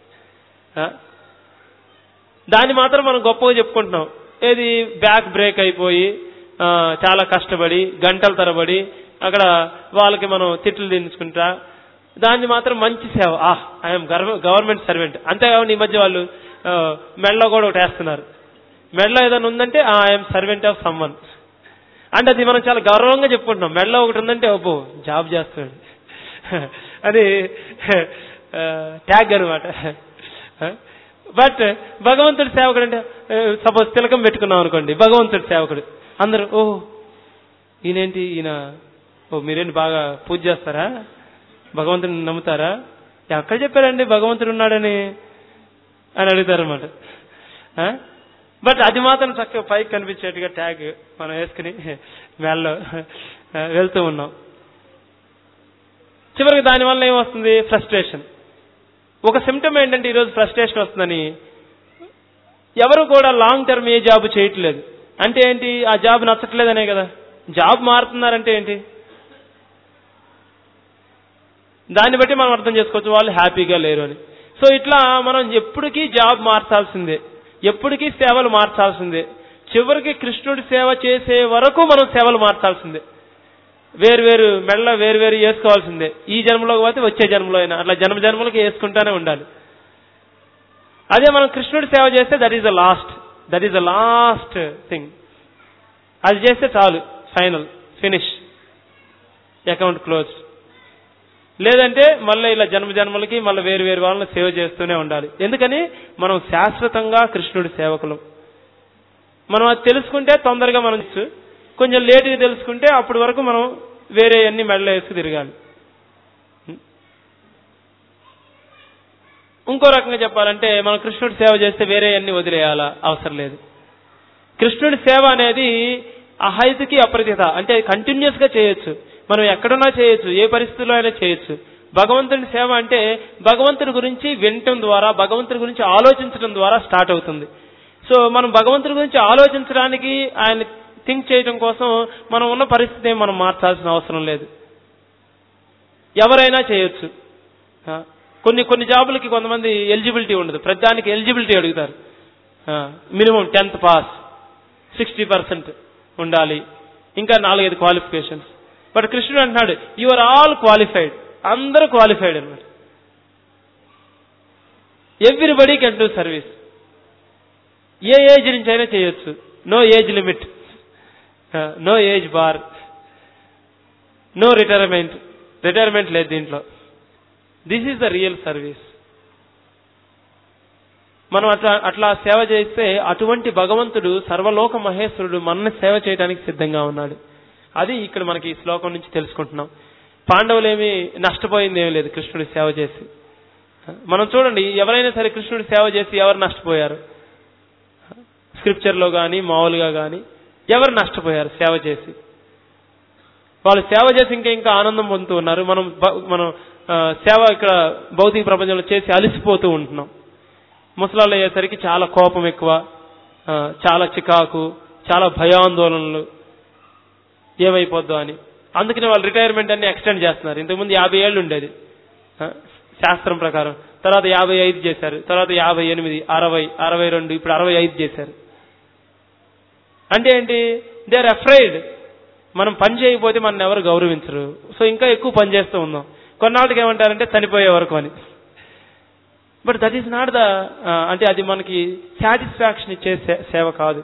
దాన్ని మాత్రం మనం గొప్పగా చెప్పుకుంటున్నాం ఏది బ్యాక్ బ్రేక్ అయిపోయి ఆ, చాలా కష్టపడి గంటల తరబడి అక్కడ వాళ్ళకి మనం తిట్లు తినించుకుంటా దాన్ని మాత్రం మంచి సేవ ఆహ్ ఐఎమ్ గవర్నమెంట్ సర్వెంట్ అంతేకాకుండా ఈ మధ్య వాళ్ళు ఆ, మెడలో కూడా ఒకటి వేస్తున్నారు మెడలో ఏదైనా ఉందంటే ఐఎమ్ సర్వెంట్ ఆఫ్ సమ్మన్ అంటే అది మనం చాలా గౌరవంగా చెప్పుకుంటున్నాం మెడలో ఒకటి ఉందంటే అబ్బో జాబ్ చేస్తున్నాడు అది ట్యాగ్ అనమాట బట్ భగవంతుడి సేవకుడు అంటే సపోజ్ తిలకం పెట్టుకున్నాం అనుకోండి భగవంతుడి సేవకుడు అందరూ ఓ ఈయనేంటి ఈయన ఓ మీరేంటి బాగా పూజ చేస్తారా భగవంతుడిని నమ్ముతారా ఎక్కడ చెప్పారండి భగవంతుడు ఉన్నాడని అని అడుగుతారు అనమాట బట్ అది మాత్రం చక్కగా పైకి కనిపించేట్టుగా ట్యాగ్ మనం వేసుకుని మేళ్ళలో వెళ్తూ ఉన్నాం చివరికి దానివల్ల ఏమొస్తుంది ఫ్రస్ట్రేషన్ ఒక సిమ్టమ్ ఏంటంటే ఈరోజు ఫ్రస్ట్రేషన్ వస్తుందని ఎవరు కూడా లాంగ్ టర్మ్ ఏ జాబ్ చేయట్లేదు అంటే ఏంటి ఆ జాబ్ నచ్చట్లేదనే కదా జాబ్ మారుతున్నారంటే ఏంటి దాన్ని బట్టి మనం అర్థం చేసుకోవచ్చు వాళ్ళు హ్యాపీగా లేరు అని సో ఇట్లా మనం ఎప్పటికీ జాబ్ మార్చాల్సిందే ఎప్పటికీ సేవలు మార్చాల్సిందే చివరికి కృష్ణుడి సేవ చేసే వరకు మనం సేవలు మార్చాల్సిందే వేరు వేరు మెళ్ళ వేరు వేరు వేసుకోవాల్సిందే ఈ జన్మలోకి పోతే వచ్చే జన్మలో అయినా అట్లా జన్మ జన్మలకి వేసుకుంటానే ఉండాలి అదే మనం కృష్ణుడి సేవ చేస్తే that is the last that is the last thing అది చేస్తే చాలు ఫైనల్ ఫినిష్ అకౌంట్ క్లోజ్ లేదంటే మళ్ళీ ఇలా జన్మ జన్మలకి మళ్ళీ వేరు వేరు వాళ్ళని సేవ చేస్తూనే ఉండాలి ఎందుకని మనం శాశ్వతంగా కృష్ణుడి సేవకులం మనం అది తెలుసుకుంటే తొందరగా మనం వచ్చు. కొంచెం లేటుగా తెలుసుకుంటే అప్పటి వరకు మనం వేరే అన్ని మెడలో వేసుకు తిరగాలి ఇంకో రకంగా చెప్పాలంటే మనం కృష్ణుడి సేవ చేస్తే వేరే అన్ని వదిలేయాలా అవసరం లేదు కృష్ణుడి సేవ అనేది అహైతుకి అప్రతిత అంటే కంటిన్యూస్ గా చేయొచ్చు మనం ఎక్కడున్నా చేయొచ్చు ఏ పరిస్థితుల్లో అయినా చేయొచ్చు భగవంతుడి సేవ అంటే భగవంతుడి గురించి వినటం ద్వారా భగవంతుడి గురించి ఆలోచించడం ద్వారా స్టార్ట్ అవుతుంది సో మనం భగవంతుడి గురించి ఆలోచించడానికి ఆయన థింక్ చేయడం కోసం మనం ఉన్న పరిస్థితి ఏం మనం మార్చాల్సిన అవసరం లేదు ఎవరైనా చేయొచ్చు ఆ, కొన్ని కొన్ని జాబులకి కొంతమంది ఎలిజిబిలిటీ ఉండదు ప్రతిదానికి ఎలిజిబిలిటీ అడుగుతారు minimum tenth pass sixty percent ఉండాలి ఇంకా నాలుగైదు క్వాలిఫికేషన్స్ బట్ కృష్ణుడు అంటున్నాడు యు ఆర్ ఆల్ క్వాలిఫైడ్ అందరూ క్వాలిఫైడ్ అనమాట everybody can do service a age నుంచి అయినా చేయొచ్చు no age limit no age bar no retirement retirement లేదు దీంట్లో this is the real service మనం అట్లా అట్లా సేవ చేస్తే అటువంటి భగవంతుడు సర్వలోక మహేశ్వరుడు మనల్ని సేవ చేయడానికి సిద్ధంగా ఉన్నాడు అది ఇక్కడ మనకి ఈ శ్లోకం నుంచి తెలుసుకుంటున్నాం పాండవులేమి నష్టపోయింది ఏమీ లేదు కృష్ణుడి సేవ చేసి మనం చూడండి ఎవరైనా సరే కృష్ణుడి సేవ చేసి ఎవరు నష్టపోయారు స్క్రిప్చర్లో కానీ మామూలుగా కానీ ఎవరు నష్టపోయారు సేవ చేసి వాళ్ళు సేవ చేసి ఇంకా ఇంకా ఆనందం పొందుతూ ఉన్నారు మనం బ- మనం ఆ, సేవ ఇక్కడ భౌతిక ప్రపంచంలో చేసి అలసిపోతూ ఉంటున్నాం ముసలాళ్ళు అయ్యేసరికి చాలా కోపం ఎక్కువ ఆ, చాలా చికాకు చాలా భయాందోళనలు ఏమైపోద్దో అని అందుకని వాళ్ళు రిటైర్మెంట్ అన్ని ఎక్స్టెండ్ చేస్తున్నారు ఇంతకుముందు యాభై ఏళ్ళు ఉండేది ఆ, శాస్త్రం ప్రకారం తర్వాత యాభై ఐదు చేశారు తర్వాత యాభై ఎనిమిది అరవై అరవై రెండు ఇప్పుడు అరవై ఐదు చేశారు అంటే ఏంటి దే ఆర్ అఫ్రైడ్ మనం పని చేయకపోతే మన ఎవరు గౌరవించరు సో ఇంకా ఎక్కువ పని చేస్తూ ఉందాం కొన్నాళ్ళకి ఏమంటారంటే చనిపోయే వరకు అని but that is not the అంటే అది మనకి సాటిస్ఫాక్షన్ ఇచ్చే సే- సేవ కాదు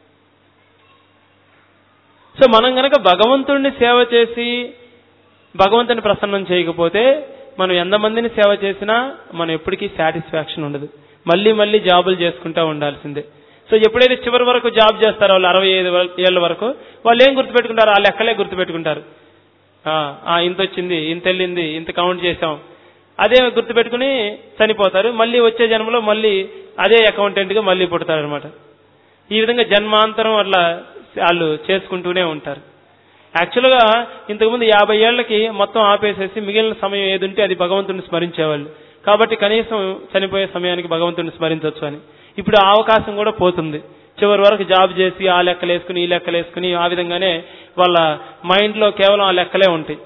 సో మనం గనక భగవంతుడిని సేవ చేసి భగవంతుని ప్రసన్నం చేయకపోతే మనం ఎంతమందిని సేవ చేసినా మనం ఎప్పటికీ సాటిస్ఫాక్షన్ ఉండదు మళ్ళీ మళ్ళీ జాబులు చేసుకుంటా ఉండాల్సిందే సో ఎప్పుడైతే చివరి వరకు జాబ్ చేస్తారో వాళ్ళు అరవై ఐదు ఏళ్ళ వరకు వాళ్ళు ఏం గుర్తుపెట్టుకుంటారు ఆ లెక్కలే గుర్తుపెట్టుకుంటారు ఆ, ఆ, ఇంత వచ్చింది ఇంత వెళ్ళింది ఇంత కౌంట్ చేసాం అదే గుర్తుపెట్టుకుని చనిపోతారు మళ్ళీ వచ్చే జన్మలో మళ్ళీ అదే అకౌంటెంట్ గా మళ్ళీ పుడతారు అనమాట ఈ విధంగా జన్మాంతరం అట్లా వాళ్ళు చేసుకుంటూనే ఉంటారు యాక్చువల్గా ఇంతకుముందు యాభై ఏళ్లకి మొత్తం ఆపేసేసి మిగిలిన సమయం ఏది ఉంటే అది భగవంతుని స్మరించేవాళ్ళు కాబట్టి కనీసం చనిపోయే సమయానికి భగవంతుని స్మరించవచ్చు అని ఇప్పుడు ఆ అవకాశం కూడా పోతుంది చివరి వరకు జాబ్ చేసి ఆ లెక్కలు వేసుకుని ఈ లెక్కలు వేసుకుని ఆ విధంగానే వాళ్ళ మైండ్లో కేవలం ఆ లెక్కలే ఉంటాయి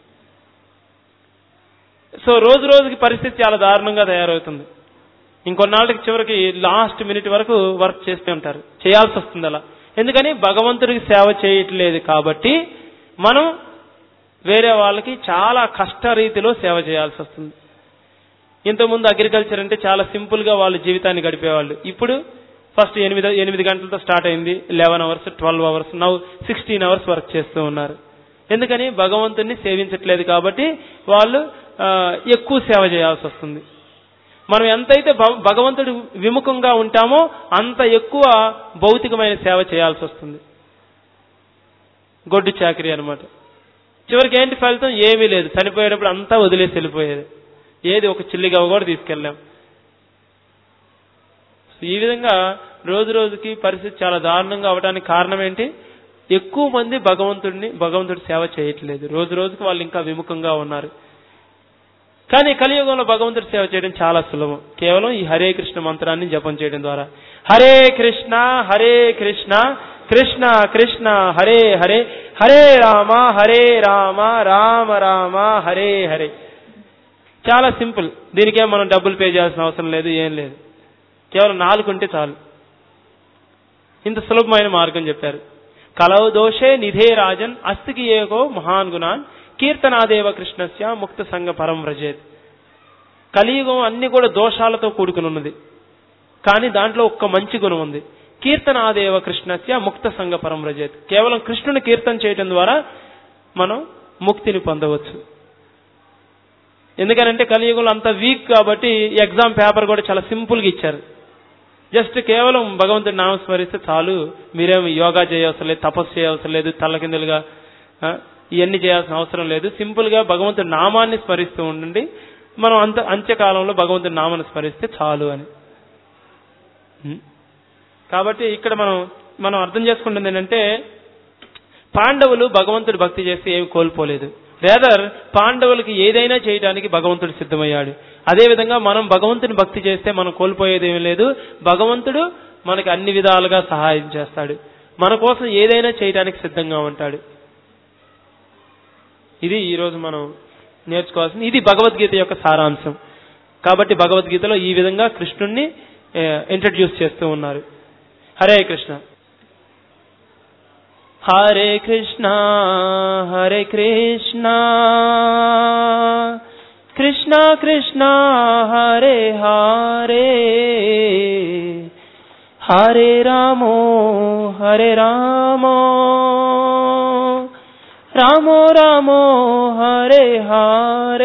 సో రోజు రోజుకి పరిస్థితి చాలా దారుణంగా తయారవుతుంది ఇంకొన్నాళ్ళకి చివరికి లాస్ట్ మినిట్ వరకు వర్క్ చేస్తూ ఉంటారు చేయాల్సి వస్తుంది అలా ఎందుకని భగవంతుడికి సేవ చేయట్లేదు కాబట్టి మనం వేరే వాళ్ళకి చాలా కష్ట రీతిలో సేవ చేయాల్సి వస్తుంది ఇంతకుముందు అగ్రికల్చర్ అంటే చాలా సింపుల్ గా వాళ్ళ జీవితాన్ని గడిపేవాళ్ళు ఇప్పుడు ఫస్ట్ ఎనిమిది ఎనిమిది గంటలతో స్టార్ట్ అయింది eleven hours twelve hours now sixteen hours work చేస్తూ ఉన్నారు ఎందుకని భగవంతుణ్ణి సేవించట్లేదు కాబట్టి వాళ్ళు ఆ, ఎక్కువ సేవ చేయాల్సి వస్తుంది మనం ఎంతైతే భగ- భగవంతుడి విముఖంగా ఉంటామో అంత ఎక్కువ భౌతికమైన సేవ చేయాల్సి వస్తుంది గొడ్డు చాకరీ అన్నమాట చివరికి ఏంటి ఫలితం ఏమీ లేదు చనిపోయేటప్పుడు అంతా వదిలేసి వెళ్ళిపోయేది ఏది ఒక చిల్లిగవ్వ కూడా తీసుకెళ్ళాం సో ఈ విధంగా రోజు రోజుకి పరిస్థితి చాలా దారుణంగా అవడానికి కారణం ఏంటి ఎక్కువ మంది భగవంతుడిని భగవంతుడి సేవ చేయట్లేదు రోజు రోజుకి వాళ్ళు ఇంకా విముఖంగా ఉన్నారు కానీ కలియుగంలో భగవంతుడి సేవ చేయడం చాలా సులభం కేవలం ఈ హరే కృష్ణ మంత్రాన్ని జపం చేయడం ద్వారా హరే కృష్ణ హరే కృష్ణ కృష్ణ కృష్ణ హరే హరే హరే రామ హరే రామ రామ రామ హరే హరే చాలా సింపుల్ దీనికేం మనం డబ్బులు పే చేయాల్సిన అవసరం లేదు ఏం లేదు కేవలం నాలుగు ఉంటే చాలు ఇంత సులభమైన మార్గం చెప్పారు కలవు దోషే నిధే రాజన్ అస్తికి ఏకో మహాన్ గుణాన్ కీర్తనాదేవ కృష్ణస్య ముక్త సంగ పరం వ్రజేత్ కలియుగం అన్ని కూడా దోషాలతో కూడుకుని ఉన్నది కానీ దాంట్లో ఒక్క మంచి గుణం ఉంది కీర్తనాదేవ కృష్ణస్య ముక్త సంగ పరం వ్రజేత్ కేవలం కృష్ణుని కీర్తన చేయడం ద్వారా మనం ముక్తిని పొందవచ్చు ఎందుకనంటే కలియుగంలో అంత వీక్ కాబట్టి ఎగ్జామ్ పేపర్ కూడా చాలా సింపుల్ గా ఇచ్చారు జస్ట్ కేవలం భగవంతుడి నామం స్మరిస్తే చాలు మీరేం యోగా చేయవసరం లేదు తపస్సు చేయవసరం లేదు తల్లకిందులుగా ఆ, ఇవన్నీ చేయాల్సిన అవసరం లేదు సింపుల్ గా భగవంతుడి నామాన్ని స్మరిస్తూ ఉండండి మనం అంత అంత్యకాలంలో భగవంతుడి నామాన్ని స్మరిస్తే చాలు అని ఉం. కాబట్టి ఇక్కడ మనం మనం అర్థం చేసుకుంటుంది ఏంటంటే పాండవులు భగవంతుడి భక్తి చేసి ఏమి కోల్పోలేదు రేదర్ పాండవులకి ఏదైనా చేయడానికి భగవంతుడు సిద్ధమయ్యాడు అదేవిధంగా మనం భగవంతుని భక్తి చేస్తే మనం కోల్పోయేది ఏమీ లేదు భగవంతుడు మనకి అన్ని విధాలుగా సహాయం చేస్తాడు మన కోసం ఏదైనా చేయడానికి సిద్ధంగా ఉంటాడు ఇది ఈరోజు మనం నేర్చుకోవాల్సింది ఇది భగవద్గీత యొక్క సారాంశం కాబట్టి భగవద్గీతలో ఈ విధంగా కృష్ణుణ్ణి ఇంట్రడ్యూస్ చేస్తూ ఉన్నారు హరే కృష్ణ హరే కృష్ణ హరే కృష్ణ కృష్ణ కృష్ణ హరే హరే హరే రామో హరే రామో రామో రామో హరే హరే